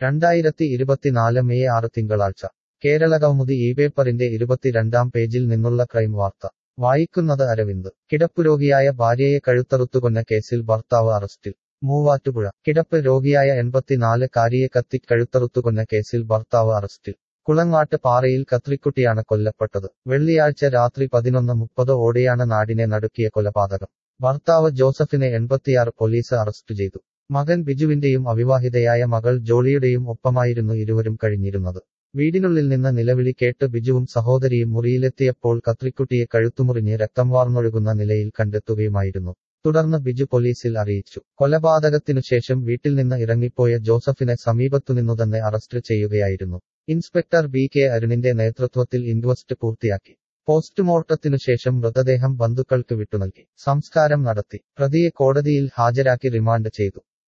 രണ്ടായിരത്തി ഇരുപത്തിനാല് മെയ് ആറ് തിങ്കളാഴ്ച കേരള കൗമുദി ഈ പേപ്പറിന്റെ ഇരുപത്തിരണ്ടാം പേജിൽ നിന്നുള്ള ക്രൈം വാർത്ത വായിക്കുന്നത് അരവിന്ദ് കിടപ്പുരോഗിയായ ഭാര്യയെ കഴുത്തറുത്തുകൊന്ന കേസിൽ ഭർത്താവ് അറസ്റ്റിൽ മൂവാറ്റുപുഴ കിടപ്പ് രോഗിയായ എൺപത്തിനാല് കാരിയെ കത്തി കഴുത്തറുത്തുകൊന്ന കേസിൽ ഭർത്താവ് അറസ്റ്റിൽ കുളങ്ങാട്ട് പാറയിൽ കത്രിക്കുട്ടിയാണ് കൊല്ലപ്പെട്ടത് വെള്ളിയാഴ്ച രാത്രി പതിനൊന്ന് മുപ്പത് ഓടെയാണ് നാടിനെ നടുക്കിയ കൊലപാതകം ഭർത്താവ് ജോസഫിനെ എൺപത്തിയാറ് പോലീസ് അറസ്റ്റ് ചെയ്തു മകൻ ബിജുവിന്റെയും അവിവാഹിതയായ മകൾ ജോളിയുടെയും ഒപ്പമായിരുന്നു ഇരുവരും കഴിഞ്ഞിരുന്നത് വീടിനുള്ളിൽ നിന്ന് നിലവിളി കേട്ട് ബിജുവും സഹോദരിയും മുറിയിലെത്തിയപ്പോൾ കത്രിക്കുട്ടിയെ കഴുത്തുമുറിഞ്ഞ് രക്തം വാർന്നൊഴുകുന്ന നിലയിൽ കണ്ടെത്തുകയുമായിരുന്നു തുടർന്ന് ബിജു പോലീസിൽ അറിയിച്ചു കൊലപാതകത്തിനുശേഷം വീട്ടിൽ നിന്ന് ഇറങ്ങിപ്പോയ ജോസഫിനെ സമീപത്തുനിന്നു തന്നെ അറസ്റ്റ് ചെയ്യുകയായിരുന്നു ഇൻസ്പെക്ടർ ബി കെ അരുണിന്റെ നേതൃത്വത്തിൽ ഇൻക്വസ്റ്റ് പൂർത്തിയാക്കി പോസ്റ്റ്മോർട്ടത്തിനുശേഷം മൃതദേഹം ബന്ധുക്കൾക്ക് വിട്ടുനൽകി സംസ്കാരം നടത്തി പ്രതിയെ കോടതിയിൽ ഹാജരാക്കി റിമാൻഡ് ചെയ്തു